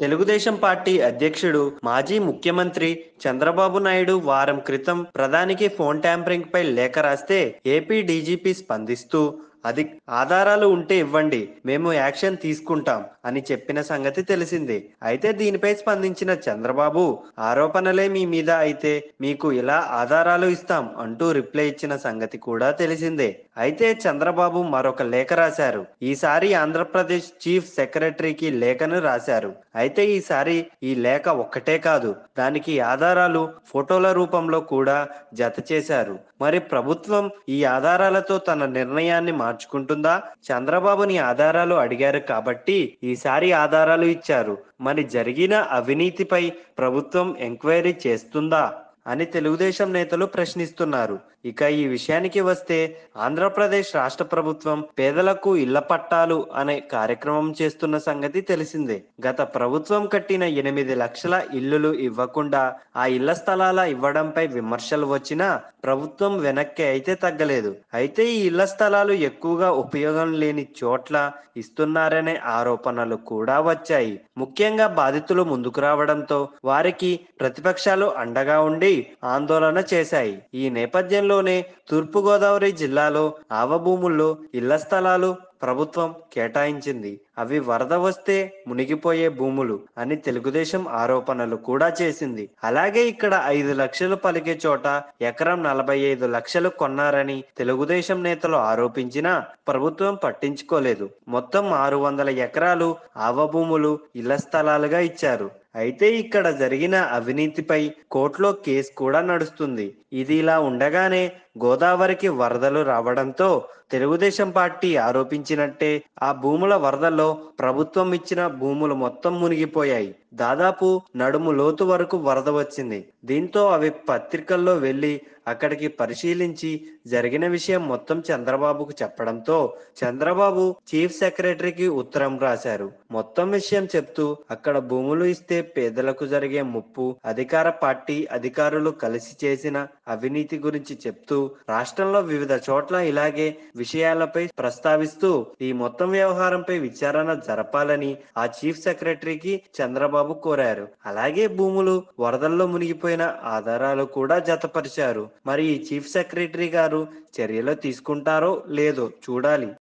Telugu Desam party అధ్యక్షుడు మాజీ ముఖ్యమంత్రి చంద్రబాబు నాయుడు వారం క్రితం ప్రధానికి ఫోన్ ట్యాంపరింగ్ పై లేఖ రాస్తే ఏపీ డీజీపీ స్పందిస్తూ అది ఆధారాలు ఉంటే ఇవ్వండి మేము యాక్షన్ తీసుకుంటాం అని చెప్పిన సంగతి తెలిసిందే అయితే దీనిపై స్పందించిన చంద్రబాబు ఆరోపణలే మీ మీద అయితే మీకు ఇలా ఆధారాలు ఇస్తాం అంటూ రిప్లై ఇచ్చిన సంగతి కూడా తెలిసిందే అయితే చంద్రబాబు మరొక లేఖ రాశారు ఈసారి ఆంధ్రప్రదేశ్ చీఫ్ సెక్రటరీకి లేఖను రాశారు అయితే ఈసారి ఈ లేఖ ఒక్కటే కాదు దానికి ఆధారాలు ఫోటోల రూపంలో కూడా జత చేశారు మరి ప్రభుత్వం ఈ ఆధారాలతో తన నిర్ణయాన్ని మార్చుకుంటుందా చంద్రబాబుని ఆధారాలు అడిగారు కాబట్టి ఈసారి ఆధారాలు ఇచ్చారు మరి జరిగిన అవినీతిపై ప్రభుత్వం ఎంక్వైరీ చేస్తుందా అని తెలుగుదేశం నేతలు ప్రశ్నిస్తున్నారు ఇక ఈ విషయానికి వస్తే ఆంధ్రప్రదేశ్ రాష్ట్ర ప్రభుత్వం పేదలకు ఇళ్ల పట్టాలు అనే కార్యక్రమం చేస్తున్న సంగతి తెలిసిందే గత ప్రభుత్వం కట్టిన ఎనిమిది లక్షల ఇల్లులు ఇవ్వకుండా ఆ ఇళ్ల స్థలాల ఇవ్వడంపై విమర్శలు వచ్చినా ప్రభుత్వం వెనక్కి అయితే తగ్గలేదు అయితే ఈ ఇళ్ల స్థలాలు ఎక్కువగా ఉపయోగం లేని చోట్ల ఇస్తున్నారనే ఆరోపణలు కూడా వచ్చాయి ముఖ్యంగా బాధితులు ముందుకు రావడంతో వారికి ప్రతిపక్షాలు అండగా ఉండి ఆందోళన చేశాయి ఈ నేపథ్యంలోనే తూర్పుగోదావరి జిల్లాలో ఆవభూముల్లో ఇళ్ల స్థలాలు ప్రభుత్వం కేటాయించింది అవి వరద వస్తే మునిగిపోయే భూములు అని తెలుగుదేశం ఆరోపణలు కూడా చేసింది అలాగే ఇక్కడ ఐదు లక్షలు పలికే చోట ఎకరం నలభై ఐదు లక్షలు కొన్నారని తెలుగుదేశం నేతలు ఆరోపించినా ప్రభుత్వం పట్టించుకోలేదు మొత్తం ఆరు వందల ఎకరాలు ఆవభూములు ఇళ్ల స్థలాలుగా ఇచ్చారు అయితే ఇక్కడ జరిగిన అవినీతిపై కోర్టులో కేసు కూడా నడుస్తుంది ఇది ఇలా ఉండగానే గోదావరికి వరదలు రావడంతో తెలుగుదేశం పార్టీ ఆరోపించినట్టే ఆ భూముల వరదల్లో ప్రభుత్వం ఇచ్చిన భూములు మొత్తం మునిగిపోయాయి దాదాపు నడుము లోతు వరకు వరద వచ్చింది దీంతో అవి పత్రికల్లో వెళ్లి అక్కడికి పరిశీలించి జరిగిన విషయం మొత్తం చంద్రబాబుకు చెప్పడంతో చంద్రబాబు చీఫ్ సెక్రటరీకి ఉత్తరం రాశారు మొత్తం విషయం చెప్తూ అక్కడ భూములు ఇస్తే పేదలకు జరిగే ముప్పు అధికార పార్టీ అధికారులు కలిసి చేసిన అవినీతి గురించి చెప్తూ రాష్ట్రంలో వివిధ చోట్ల ఇలాగే విషయాలపై ప్రస్తావిస్తూ ఈ మొత్తం వ్యవహారంపై విచారణ జరపాలని ఆ చీఫ్ సెక్రటరీకి చంద్రబాబు కోరారు అలాగే భూములు వరదల్లో మునిగిపోయిన ఆధారాలు కూడా జతపరిచారు మరి ఈ చీఫ్ సెక్రటరీ గారు చర్యలు తీసుకుంటారో లేదో చూడాలి